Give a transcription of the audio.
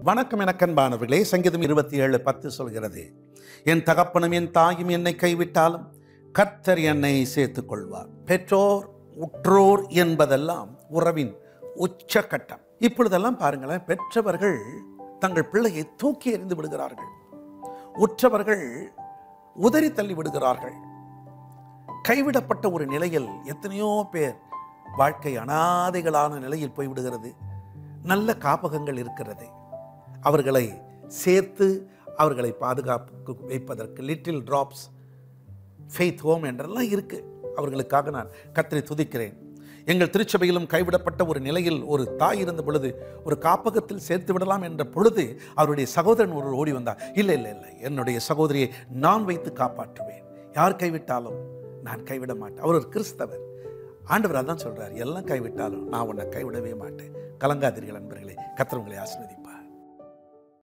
வணக்கம் எனக்கன்பானவர்களே சங்கீதம் இருபத்தி ஏழு பத்து சொல்கிறது என் தகப்பனும் என் தாயும் என்னை கைவிட்டாலும் கர்த்தர் என்னை சேர்த்துக் கொள்வார் பெற்றோர் உற்றோர் என்பதெல்லாம் உறவின் உச்சக்கட்டம் இப்பொழுதெல்லாம் பாருங்களேன் பெற்றவர்கள் தங்கள் பிள்ளையை தூக்கி எறிந்து விடுகிறார்கள் உற்றவர்கள் உதறி தள்ளி விடுகிறார்கள் கைவிடப்பட்ட ஒரு நிலையில் எத்தனையோ பேர் வாழ்க்கை அனாதைகளான நிலையில் போய்விடுகிறது நல்ல காப்பகங்கள் இருக்கிறது அவர்களை சேர்த்து அவர்களை பாதுகாப்பு வைப்பதற்கு லிட்டில் டிராப்ஸ் ஃபெய்த் ஹோம் என்றெல்லாம் இருக்கு அவர்களுக்காக நான் கத்தரை துதிக்கிறேன் எங்கள் திருச்சபையிலும் கைவிடப்பட்ட ஒரு நிலையில் ஒரு தாய் இருந்த பொழுது ஒரு காப்பகத்தில் சேர்த்து விடலாம் என்ற பொழுது அவருடைய சகோதரன் ஒரு ஓடி வந்தார் இல்லை இல்லை இல்லை என்னுடைய சகோதரியை நான் வைத்து காப்பாற்றுவேன் யார் கைவிட்டாலும் நான் கைவிட மாட்டேன் அவர் ஒரு கிறிஸ்தவர் ஆண்டவர் அதான் சொல்றார் எல்லாம் கைவிட்டாலும் நான் உன்னை கைவிடவே மாட்டேன் கலங்காதீர்கள் நண்பர்களே கத்தர் உங்களை ஆசீர்வதிப்பார்